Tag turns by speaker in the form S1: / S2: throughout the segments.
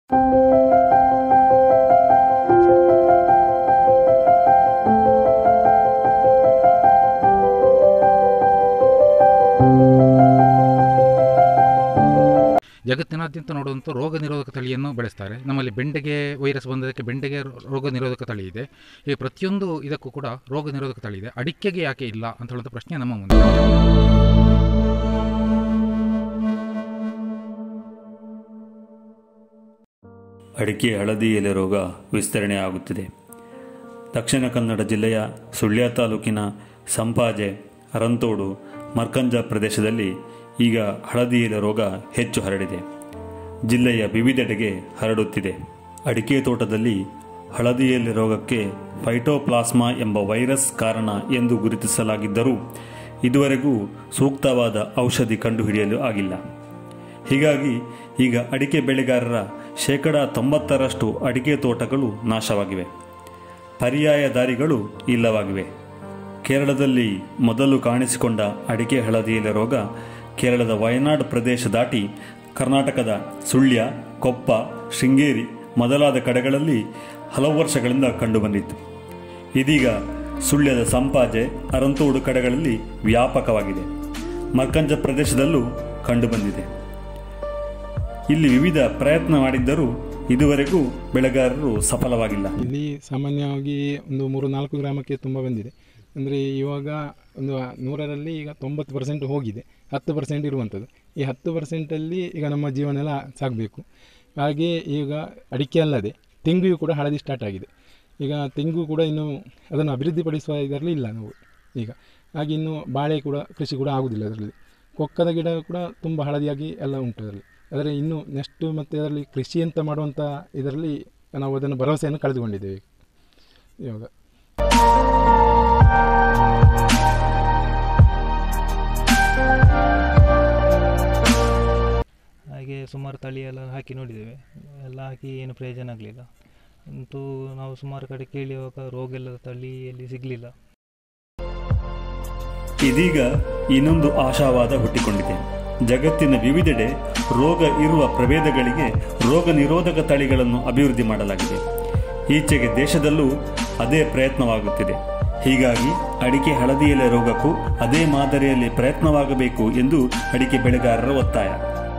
S1: ಜಗತ್ತಿನಾದ್ಯಂತ ನೋಡುವಂಥ ರೋಗ ನಿರೋಧಕ ತಳಿಯನ್ನು ಬೆಳೆಸ್ತಾರೆ ನಮ್ಮಲ್ಲಿ ಬೆಂಡೆಗೆ ವೈರಸ್ ಬಂದದಕ್ಕೆ ಬೆಂಡೆಗೆ ರೋ- ರೋಗ ನಿರೋಧಕ ತಳಿ ಇದೆ ಈ ಪ್ರತಿಯೊಂದು ಇದಕ್ಕೂ ಕೂಡ ರೋಗ ನಿರೋಧಕ ತಳಿ ಇದೆ ಅಡಿಕೆಗೆ ಯಾಕೆ ಇಲ್ಲ ಅಂತ ಹೇಳುವಂಥ ಪ್ರಶ್ನೆ ನಮ್ಮ ಮುಂದೆ
S2: ಅಡಿಕೆ ಹಳದಿ ಎಲೆ ರೋಗ ವಿಸ್ತರಣೆ ಆಗುತ್ತಿದೆ ದಕ್ಷಿಣ ಕನ್ನಡ ಜಿಲ್ಲೆಯ ಸುಳ್ಯ ತಾಲೂಕಿನ ಸಂಪಾಜೆ ಅರಂತೋಡು ಮರ್ಕಂಜ ಪ್ರದೇಶದಲ್ಲಿ ಈಗ ಹಳದಿ ಎಲೆ ರೋಗ ಹೆಚ್ಚು ಹರಡಿದೆ ಜಿಲ್ಲೆಯ ವಿವಿಧೆಡೆಗೆ ಹರಡುತ್ತಿದೆ ಅಡಿಕೆ ತೋಟದಲ್ಲಿ ಹಳದಿ ಎಲೆ ರೋಗಕ್ಕೆ ಫೈಟೋಪ್ಲಾಸ್ಮಾ ಎಂಬ ವೈರಸ್ ಕಾರಣ ಎಂದು ಗುರುತಿಸಲಾಗಿದ್ದರೂ ಇದುವರೆಗೂ ಸೂಕ್ತವಾದ ಔಷಧಿ ಕಂಡುಹಿಡಿಯಲು ಆಗಿಲ್ಲ ಹೀಗಾಗಿ ಈಗ ಅಡಿಕೆ ಬೆಳೆಗಾರರ ಶೇಕಡ ತೊಂಬತ್ತರಷ್ಟು ಅಡಿಕೆ ತೋಟಗಳು ನಾಶವಾಗಿವೆ ಪರ್ಯಾಯ ದಾರಿಗಳು ಇಲ್ಲವಾಗಿವೆ ಕೇರಳದಲ್ಲಿ ಮೊದಲು ಕಾಣಿಸಿಕೊಂಡ ಅಡಿಕೆ ಹಳದಿಯಲೆ ರೋಗ ಕೇರಳದ ವಯನಾಡ್ ಪ್ರದೇಶ ದಾಟಿ ಕರ್ನಾಟಕದ ಸುಳ್ಯ ಕೊಪ್ಪ ಶೃಂಗೇರಿ ಮೊದಲಾದ ಕಡೆಗಳಲ್ಲಿ ಹಲವು ವರ್ಷಗಳಿಂದ ಕಂಡುಬಂದಿತ್ತು ಇದೀಗ ಸುಳ್ಯದ ಸಂಪಾಜೆ ಅರಂತೋಡು ಕಡೆಗಳಲ್ಲಿ ವ್ಯಾಪಕವಾಗಿದೆ ಮರ್ಕಂಜ ಪ್ರದೇಶದಲ್ಲೂ ಕಂಡುಬಂದಿದೆ ಇಲ್ಲಿ ವಿವಿಧ ಪ್ರಯತ್ನ ಮಾಡಿದ್ದರೂ ಇದುವರೆಗೂ ಬೆಳೆಗಾರರು ಸಫಲವಾಗಿಲ್ಲ
S3: ಇಲ್ಲಿ ಸಾಮಾನ್ಯವಾಗಿ ಒಂದು ಮೂರು ನಾಲ್ಕು ಗ್ರಾಮಕ್ಕೆ ತುಂಬ ಬಂದಿದೆ ಅಂದರೆ ಇವಾಗ ಒಂದು ನೂರರಲ್ಲಿ ಈಗ ತೊಂಬತ್ತು ಪರ್ಸೆಂಟ್ ಹೋಗಿದೆ ಹತ್ತು ಪರ್ಸೆಂಟ್ ಇರುವಂಥದ್ದು ಈ ಹತ್ತು ಪರ್ಸೆಂಟಲ್ಲಿ ಈಗ ನಮ್ಮ ಜೀವನ ಎಲ್ಲ ಸಾಗಬೇಕು ಹಾಗೆ ಈಗ ಅಡಿಕೆ ಅಲ್ಲದೆ ತೆಂಗಿಗೂ ಕೂಡ ಹಳದಿ ಸ್ಟಾರ್ಟ್ ಆಗಿದೆ ಈಗ ತೆಂಗು ಕೂಡ ಇನ್ನು ಅದನ್ನು ಅಭಿವೃದ್ಧಿಪಡಿಸುವ ಇದರಲ್ಲಿ ಇಲ್ಲ ನಾವು ಈಗ ಹಾಗೆ ಇನ್ನು ಬಾಳೆ ಕೂಡ ಕೃಷಿ ಕೂಡ ಆಗುವುದಿಲ್ಲ ಅದರಲ್ಲಿ ಕೊಕ್ಕದ ಗಿಡ ಕೂಡ ತುಂಬ ಹಳದಿಯಾಗಿ ಎಲ್ಲ ಉಂಟು ಅದರಲ್ಲಿ ಆದರೆ ಇನ್ನು ನೆಕ್ಸ್ಟ್ ಮತ್ತು ಅದರಲ್ಲಿ ಕೃಷಿ ಅಂತ ಮಾಡುವಂಥ ಇದರಲ್ಲಿ ನಾವು ಅದನ್ನು ಭರವಸೆಯನ್ನು ಕಳೆದುಕೊಂಡಿದ್ದೇವೆ ಇವಾಗ
S4: ಹಾಗೆ ಸುಮಾರು ತಳಿ ಎಲ್ಲ ಹಾಕಿ ನೋಡಿದ್ದೇವೆ ಎಲ್ಲ ಹಾಕಿ ಏನು ಪ್ರಯೋಜನ ಆಗಲಿಲ್ಲ ಅಂತೂ ನಾವು ಸುಮಾರು ಕಡೆ ಕೇಳಿಯುವಾಗ ರೋಗ ಇಲ್ಲದ ತಳಿ ಎಲ್ಲಿ ಸಿಗಲಿಲ್ಲ
S2: ಇದೀಗ ಇನ್ನೊಂದು ಆಶಾವಾದ ಹುಟ್ಟಿಕೊಂಡಿದೆ ಜಗತ್ತಿನ ವಿವಿಧೆಡೆ ರೋಗ ಇರುವ ಪ್ರಭೇದಗಳಿಗೆ ರೋಗ ನಿರೋಧಕ ತಳಿಗಳನ್ನು ಅಭಿವೃದ್ಧಿ ಮಾಡಲಾಗಿದೆ ಈಚೆಗೆ ದೇಶದಲ್ಲೂ ಅದೇ ಪ್ರಯತ್ನವಾಗುತ್ತಿದೆ ಹೀಗಾಗಿ ಅಡಿಕೆ ಹಳದಿ ಎಲೆ ರೋಗಕ್ಕೂ ಅದೇ ಮಾದರಿಯಲ್ಲಿ ಪ್ರಯತ್ನವಾಗಬೇಕು ಎಂದು ಅಡಿಕೆ ಬೆಳೆಗಾರರ ಒತ್ತಾಯ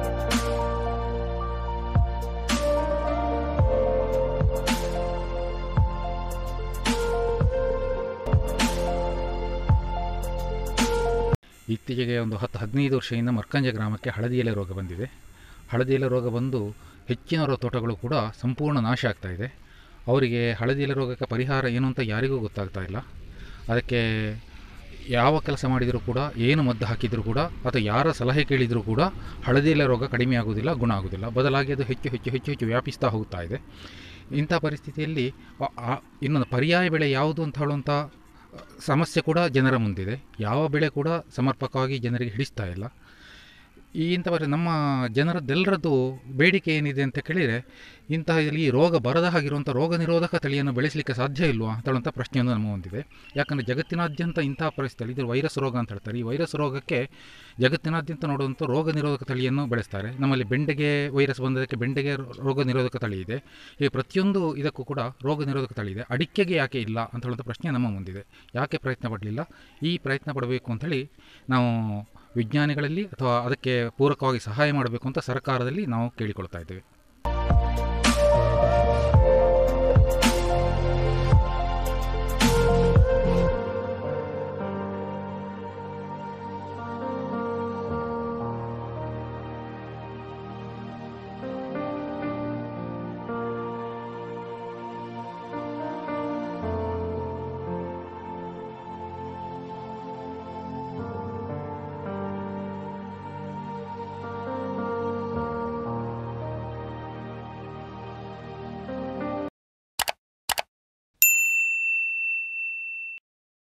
S1: ಇತ್ತೀಚೆಗೆ ಒಂದು ಹತ್ತು ಹದಿನೈದು ವರ್ಷದಿಂದ ಮರ್ಕಂಜ ಗ್ರಾಮಕ್ಕೆ ಹಳದಿ ಎಲೆ ರೋಗ ಬಂದಿದೆ ಹಳದಿ ಎಲೆ ರೋಗ ಬಂದು ಹೆಚ್ಚಿನವರ ತೋಟಗಳು ಕೂಡ ಸಂಪೂರ್ಣ ನಾಶ ಆಗ್ತಾ ಇದೆ ಅವರಿಗೆ ಹಳದಿ ಎಲೆ ರೋಗಕ್ಕೆ ಪರಿಹಾರ ಏನು ಅಂತ ಯಾರಿಗೂ ಗೊತ್ತಾಗ್ತಾ ಇಲ್ಲ ಅದಕ್ಕೆ ಯಾವ ಕೆಲಸ ಮಾಡಿದರೂ ಕೂಡ ಏನು ಮದ್ದು ಹಾಕಿದರೂ ಕೂಡ ಅಥವಾ ಯಾರ ಸಲಹೆ ಕೇಳಿದರೂ ಕೂಡ ಹಳದಿ ಎಲೆ ರೋಗ ಕಡಿಮೆ ಆಗುವುದಿಲ್ಲ ಗುಣ ಆಗುವುದಿಲ್ಲ ಬದಲಾಗಿ ಅದು ಹೆಚ್ಚು ಹೆಚ್ಚು ಹೆಚ್ಚು ಹೆಚ್ಚು ವ್ಯಾಪಿಸ್ತಾ ಹೋಗ್ತಾ ಇದೆ ಇಂಥ ಪರಿಸ್ಥಿತಿಯಲ್ಲಿ ಆ- ಆ- ಇನ್ನೊಂದು ಪರ್ಯಾಯ ಬೆಳೆ ಯಾವುದು ಅಂತ ಹೇಳುವಂಥ ಸಮಸ್ಯೆ ಕೂಡ ಜನರ ಮುಂದಿದೆ ಯಾವ ಬೆಳೆ ಕೂಡ ಸಮರ್ಪಕವಾಗಿ ಜನರಿಗೆ ಹಿಡಿಸ್ತಾ ಇಲ್ಲ ಈ ಇಂಥ ಪರಿ ನಮ್ಮ ಜನರದ್ದೆಲ್ಲರದ್ದು ಬೇಡಿಕೆ ಏನಿದೆ ಅಂತ ಕೇಳಿದರೆ ಇಂತಹ ಈ ರೋಗ ಬರದ ಹಾಗಿರುವಂಥ ರೋಗ ನಿರೋಧಕ ತಳಿಯನ್ನು ಬೆಳೆಸಲಿಕ್ಕೆ ಸಾಧ್ಯ ಇಲ್ವಾ ಅಂತ ಹೇಳುವಂಥ ಪ್ರಶ್ನೆಯೊಂದು ನಮ್ಮ ಮುಂದಿದೆ ಯಾಕಂದರೆ ಜಗತ್ತಿನಾದ್ಯಂತ ಇಂತಹ ಪರಿಸ್ಥಿತಿ ಇದು ವೈರಸ್ ರೋಗ ಅಂತ ಹೇಳ್ತಾರೆ ಈ ವೈರಸ್ ರೋಗಕ್ಕೆ ಜಗತ್ತಿನಾದ್ಯಂತ ನೋಡುವಂಥ ರೋಗ ನಿರೋಧಕ ತಳಿಯನ್ನು ಬೆಳೆಸ್ತಾರೆ ನಮ್ಮಲ್ಲಿ ಬೆಂಡೆಗೆ ವೈರಸ್ ಬಂದದಕ್ಕೆ ಬೆಂಡೆಗೆ ರೋಗ ನಿರೋಧಕ ತಳಿ ಇದೆ ಈ ಪ್ರತಿಯೊಂದು ಇದಕ್ಕೂ ಕೂಡ ರೋಗ ನಿರೋಧಕ ತಳಿ ಇದೆ ಅಡಿಕೆಗೆ ಯಾಕೆ ಇಲ್ಲ ಅಂತ ಹೇಳುವಂಥ ಪ್ರಶ್ನೆ ನಮ್ಮ ಮುಂದಿದೆ ಯಾಕೆ ಪ್ರಯತ್ನ ಪಡಲಿಲ್ಲ ಈ ಪ್ರಯತ್ನ ಪಡಬೇಕು ಅಂಥೇಳಿ ನಾವು ವಿಜ್ಞಾನಿಗಳಲ್ಲಿ ಅಥವಾ ಅದಕ್ಕೆ ಪೂರಕವಾಗಿ ಸಹಾಯ ಮಾಡಬೇಕು ಅಂತ ಸರ್ಕಾರದಲ್ಲಿ ನಾವು ಕೇಳಿಕೊಳ್ತಾ ಇದ್ದೇವೆ